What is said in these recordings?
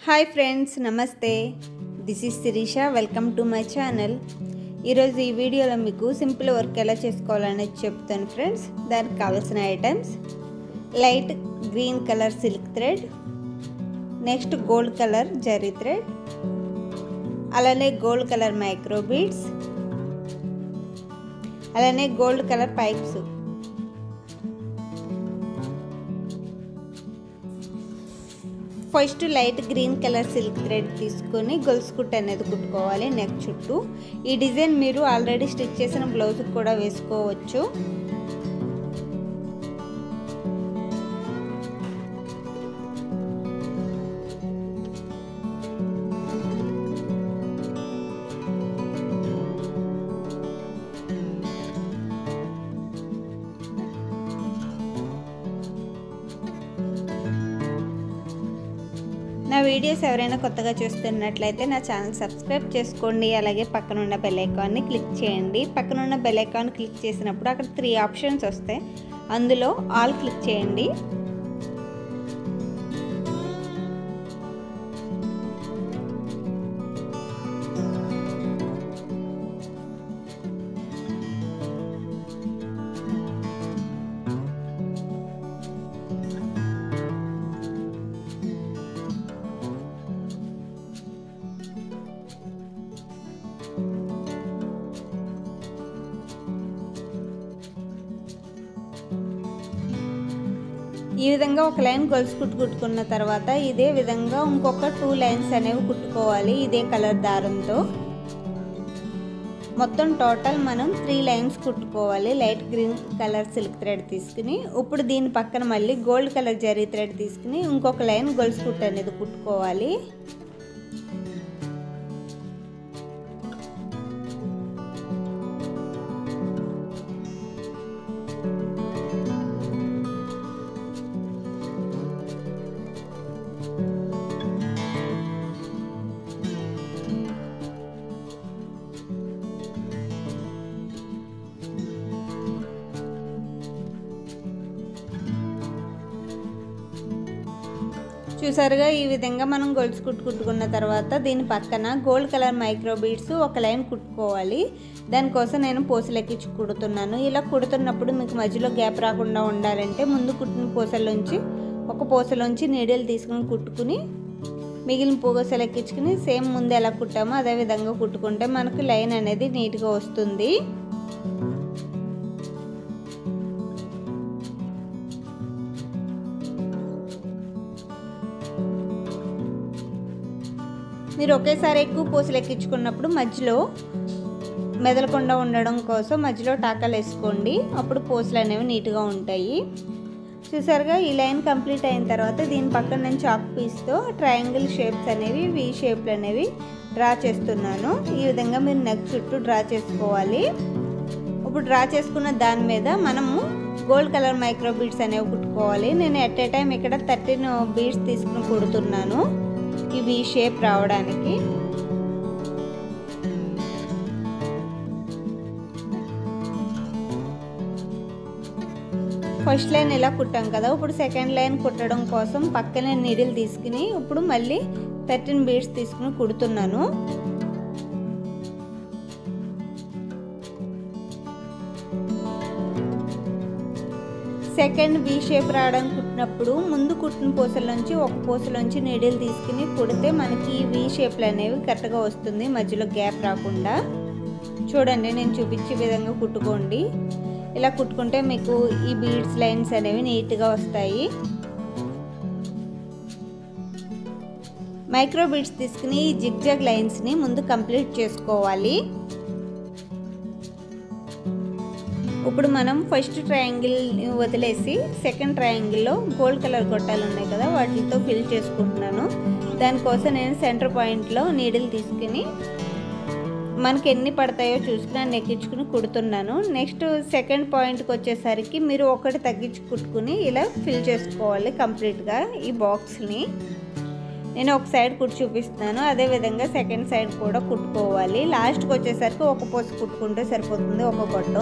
hi friends నమస్తే this is Sirisha welcome to my channel ఈరోజు ఈ వీడియోలో మీకు సింపుల్ వర్క్ ఎలా చేసుకోవాలనేది చెప్తాను ఫ్రెండ్స్ దానికి కావాల్సిన items light green colour silk thread next gold colour zari thread అలానే గోల్డ్ కలర్ మైక్రో బీడ్స్ అలానే gold colour pipes first light green colour silk thread తీసుకొని గొలుసు కుట్టు అనేది కుట్టుకోవాలి నెక్ చుట్టూ ఈ డిజైన్ మీరు ఆల్రెడీ స్టిచ్ చేసిన బ్లౌజ్ కూడా వేసుకోవచ్చు నా వీడియోస్ ఎవరైనా కొత్తగా చూస్తున్నట్లయితే నా ఛానల్ సబ్స్క్రైబ్ చేసుకోండి అలాగే పక్కన ఉన్న బెల్ ఐకాన్ని క్లిక్ చేయండి పక్కన ఉన్న బెల్ ఐకాన్ క్లిక్ చేసినప్పుడు అక్కడ త్రీ ఆప్షన్స్ వస్తాయి అందులో ఆల్ క్లిక్ చేయండి ఈ విధంగా ఒక లైన్ గొలుసు కుట్టు కుట్టుకున్న తర్వాత ఇదే విధంగా ఇంకొక టూ లైన్స్ అనేవి కుట్టుకోవాలి ఇదే కలర్ దారంతో మొత్తం టోటల్ మనం త్రీ లైన్స్ కుట్టుకోవాలి light green colour silk thread తీసుకుని ఇప్పుడు దీని పక్కన మళ్ళీ గోల్డ్ కలర్ జరీ థ్రెడ్ తీసుకుని ఇంకొక లైన్ గొలుసు కుట్టు అనేది కుట్టుకోవాలి చూసారుగా ఈ విధంగా మనం గొలుసు కుట్టు కుట్టుకున్న తర్వాత దీని పక్కన గోల్డ్ కలర్ మైక్రో బీడ్స్ ఒక లైన్ కుట్టుకోవాలి దానికోసం నేను పూసలు ఎక్కించి కుడుతున్నాను ఇలా కుడుతున్నప్పుడు మీకు మధ్యలో గ్యాప్ రాకుండా ఉండాలంటే ముందు కుట్టిన పూసలోంచి ఒక పూసలోంచి నీడలు తీసుకుని కుట్టుకుని మిగిలిన పూసలు ఎక్కించుకుని సేమ్ ముందు ఎలా కుట్టామో అదే విధంగా కుట్టుకుంటే మనకు లైన్ అనేది నీట్గా వస్తుంది మీరు ఒకేసారి ఎక్కువ పూసలు ఎక్కించుకున్నప్పుడు మధ్యలో మెదలకుండా ఉండడం కోసం మధ్యలో టాకాలు వేసుకోండి అప్పుడు పూసలు అనేవి నీట్గా ఉంటాయి చూసారుగా ఈ లైన్ కంప్లీట్ అయిన తర్వాత దీని పక్కన నేను చాక్ పీస్తో ట్రయాంగిల్ షేప్స్ అనేవి వి షేప్లు అనేవి డ్రా చేస్తున్నాను ఈ విధంగా మీరు నెక్ చుట్టూ డ్రా చేసుకోవాలి ఇప్పుడు డ్రా చేసుకున్న దాని మీద మనము గోల్డ్ కలర్ మైక్రో బీడ్స్ అనేవి కుట్టుకోవాలి నేను ఎట్ ఏ టైం ఇక్కడ థర్టీన్ బీడ్స్ తీసుకుని కుడుతున్నాను ఇవి షేప్ రావడానికి ఫస్ట్ లైన్ ఇలా కుట్టాం కదా ఇప్పుడు సెకండ్ లైన్ కుట్టడం కోసం పక్కనే నీడిల్ తీసుకుని ఇప్పుడు మళ్ళీ థర్టీన్ బీడ్స్ తీసుకుని కుడుతున్నాను సెకండ్ వి షేప్ రావడానికి కుట్టినప్పుడు ముందు కుట్టిన పూసలోంచి ఒక పూసలోంచి నీడిల్ తీసుకుని కుడితే మనకి ఈ వి షేప్లు అనేవి కరెక్ట్గా వస్తుంది మధ్యలో గ్యాప్ రాకుండా చూడండి నేను చూపించే విధంగా కుట్టుకోండి ఇలా కుట్టుకుంటే మీకు ఈ బీడ్స్ లైన్స్ అనేవి నీట్గా వస్తాయి మైక్రో బీడ్స్ తీసుకుని ఈ జిగ్జాగ్ లైన్స్ని ముందు కంప్లీట్ చేసుకోవాలి ఇప్పుడు మనం ఫస్ట్ ట్రయాంగిల్ వదిలేసి సెకండ్ ట్రయాంగిల్లో గోల్డ్ కలర్ గొట్టాలు ఉన్నాయి కదా వాటితో ఫిల్ చేసుకుంటున్నాను దానికోసం నేను సెంటర్ పాయింట్లో నీడిల్ తీసుకుని మనకి ఎన్ని పడతాయో చూసుకుని అన్ని ఎక్కించుకుని కుడుతున్నాను నెక్స్ట్ సెకండ్ పాయింట్కి వచ్చేసరికి మీరు ఒకటి తగ్గించి కుట్టుకుని ఇలా ఫిల్ చేసుకోవాలి కంప్లీట్గా ఈ బాక్స్ని నేను ఒక సైడ్ కుట్టి చూపిస్తున్నాను అదేవిధంగా సెకండ్ సైడ్ కూడా కుట్టుకోవాలి లాస్ట్కి వచ్చేసరికి ఒక పోసు కుట్టుకుంటే సరిపోతుంది ఒక గొట్టం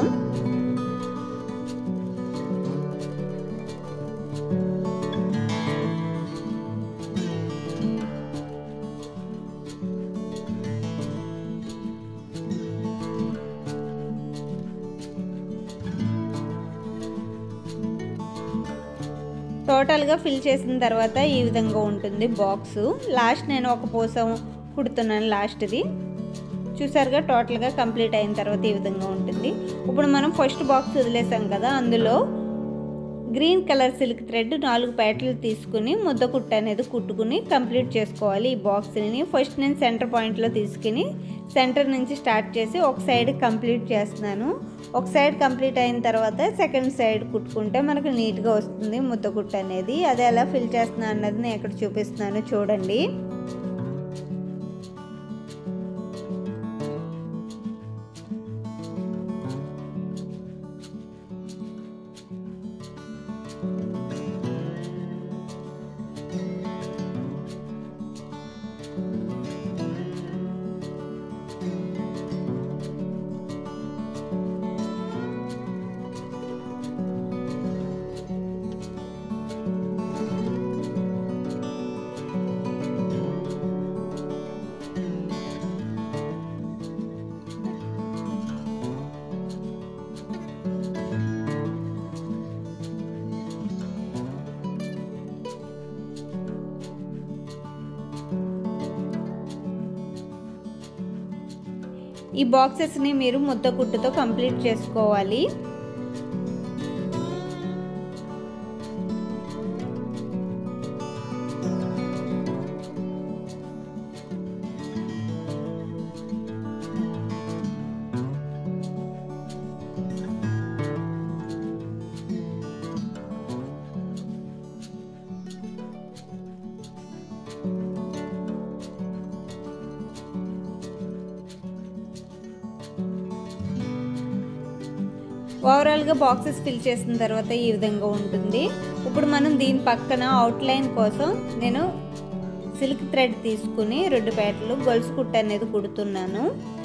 టోటల్గా ఫిల్ చేసిన తర్వాత ఈ విధంగా ఉంటుంది బాక్స్ లాస్ట్ నేను ఒక పోసం కుడుతున్నాను లాస్ట్ది చూసారుగా టోటల్గా కంప్లీట్ అయిన తర్వాత ఈ విధంగా ఉంటుంది ఇప్పుడు మనం ఫస్ట్ బాక్స్ వదిలేసాం కదా అందులో గ్రీన్ కలర్ సిల్క్ థ్రెడ్ నాలుగు ప్యాట్లు తీసుకుని ముద్ద కుట్ట అనేది కుట్టుకుని కంప్లీట్ చేసుకోవాలి ఈ బాక్స్ని ఫస్ట్ నేను సెంటర్ పాయింట్లో తీసుకుని సెంటర్ నుంచి స్టార్ట్ చేసి ఒక సైడ్ కంప్లీట్ చేస్తున్నాను ఒక సైడ్ కంప్లీట్ అయిన తర్వాత సెకండ్ సైడ్ కుట్టుకుంటే మనకు నీట్గా వస్తుంది ముద్ద కుట్ట అనేది అది ఎలా ఫిల్ చేస్తున్నాను అన్నది నేను ఇక్కడ చూపిస్తున్నాను చూడండి ఈ బాక్సెస్ని మీరు ముద్ద కుట్టుతో కంప్లీట్ చేసుకోవాలి ఓవరాల్గా బాక్సెస్ ఫిల్ చేసిన తర్వాత ఈ విధంగా ఉంటుంది ఇప్పుడు మనం దీని పక్కన అవుట్లైన్ కోసం నేను సిల్క్ థ్రెడ్ తీసుకుని రెండు పేటలు గొలుసు కుట్ట అనేది కుడుతున్నాను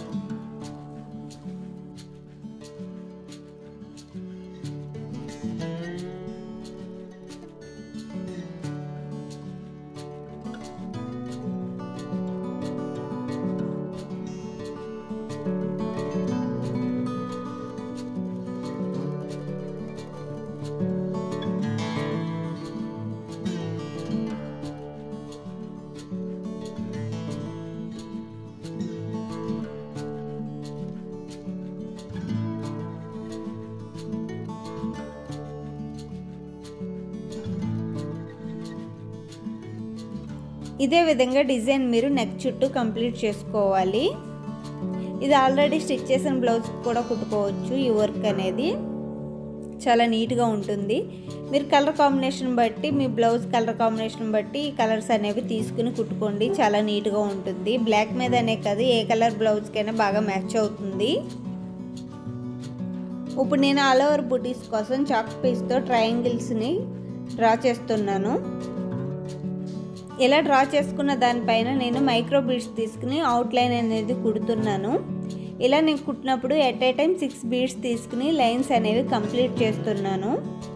ఇదే విధంగా డిజైన్ మీరు నెక్ చుట్టూ కంప్లీట్ చేసుకోవాలి ఇది ఆల్రెడీ స్టిచ్ చేసిన బ్లౌజ్ కూడా కుట్టుకోవచ్చు ఈ వర్క్ అనేది చాలా నీట్గా ఉంటుంది మీరు కలర్ కాంబినేషన్ బట్టి మీ బ్లౌజ్ కలర్ కాంబినేషన్ బట్టి ఈ కలర్స్ అనేవి తీసుకుని కుట్టుకోండి చాలా నీట్గా ఉంటుంది బ్లాక్ మీద అనే కాదు ఏ కలర్ బ్లౌజ్కైనా బాగా మ్యాచ్ అవుతుంది ఇప్పుడు నేను ఆల్ ఓవర్ బుటీస్ కోసం చాక్ పీస్తో ట్రయాంగిల్స్ని డ్రా చేస్తున్నాను ఇలా డ్రా చేసుకున్న దానిపైన నేను మైక్రో బీడ్స్ తీసుకుని అవుట్లైన్ అనేది కుడుతున్నాను ఇలా నేను కుట్టినప్పుడు at a time six beads తీసుకుని లైన్స్ అనేవి కంప్లీట్ చేస్తున్నాను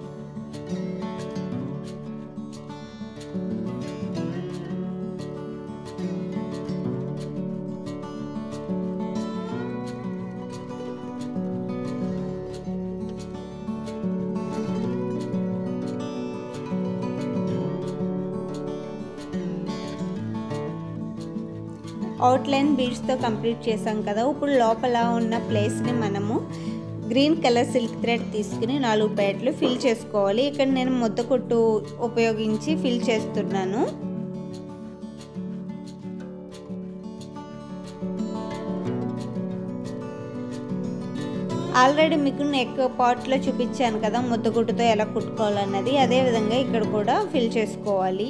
అవుట్లైన్ బీడ్స్తో కంప్లీట్ చేసాం కదా ఇప్పుడు లోపల ఉన్న ప్లేస్ని మనము గ్రీన్ కలర్ సిల్క్ థ్రెడ్ తీసుకుని నాలుగు పేటలు ఫిల్ చేసుకోవాలి ఇక్కడ నేను ముద్ద కొట్టు ఉపయోగించి ఫిల్ చేస్తున్నాను ఆల్రెడీ మీకు నెక్ పార్ట్లో చూపించాను కదా ముద్దగుడ్డుతో ఎలా కుట్టుకోవాలన్నది అదే విధంగా ఇక్కడ కూడా ఫిల్ చేసుకోవాలి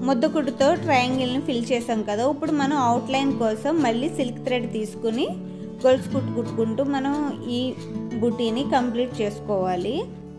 ముద్దకుడుతో ట్రయాంగిల్ని ఫిల్ చేసాం కదా ఇప్పుడు మనం అవుట్లైన్ కోసం మళ్ళీ సిల్క్ థ్రెడ్ తీసుకుని గొలుసు కుట్టు కుట్టుకుంటూ మనం ఈ బుటీని కంప్లీట్ చేసుకోవాలి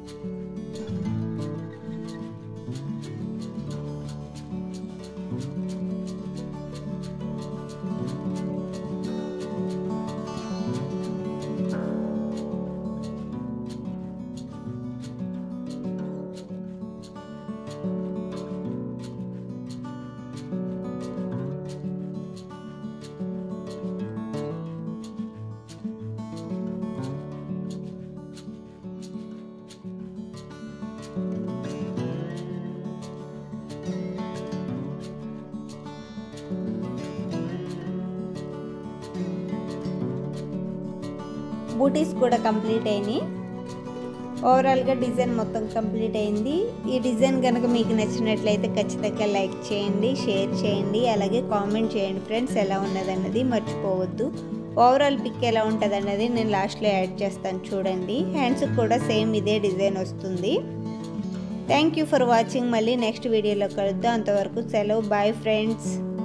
బూటీస్ కూడా కంప్లీట్ అయినాయి ఓవరాల్గా డిజైన్ మొత్తం కంప్లీట్ అయింది ఈ డిజైన్ కనుక మీకు నచ్చినట్లయితే ఖచ్చితంగా లైక్ చేయండి షేర్ చేయండి అలాగే కామెంట్ చేయండి ఫ్రెండ్స్ ఎలా ఉన్నదన్నది మర్చిపోవద్దు ఓవరాల్ పిక్ ఎలా ఉంటుంది అన్నది నేను లాస్ట్లో యాడ్ చేస్తాను చూడండి హ్యాండ్స్కి కూడా సేమ్ ఇదే డిజైన్ వస్తుంది థ్యాంక్ యూ ఫర్ వాచింగ్ మళ్ళీ నెక్స్ట్ వీడియోలో కలుద్దాం అంతవరకు సెలవు బాయ్ ఫ్రెండ్స్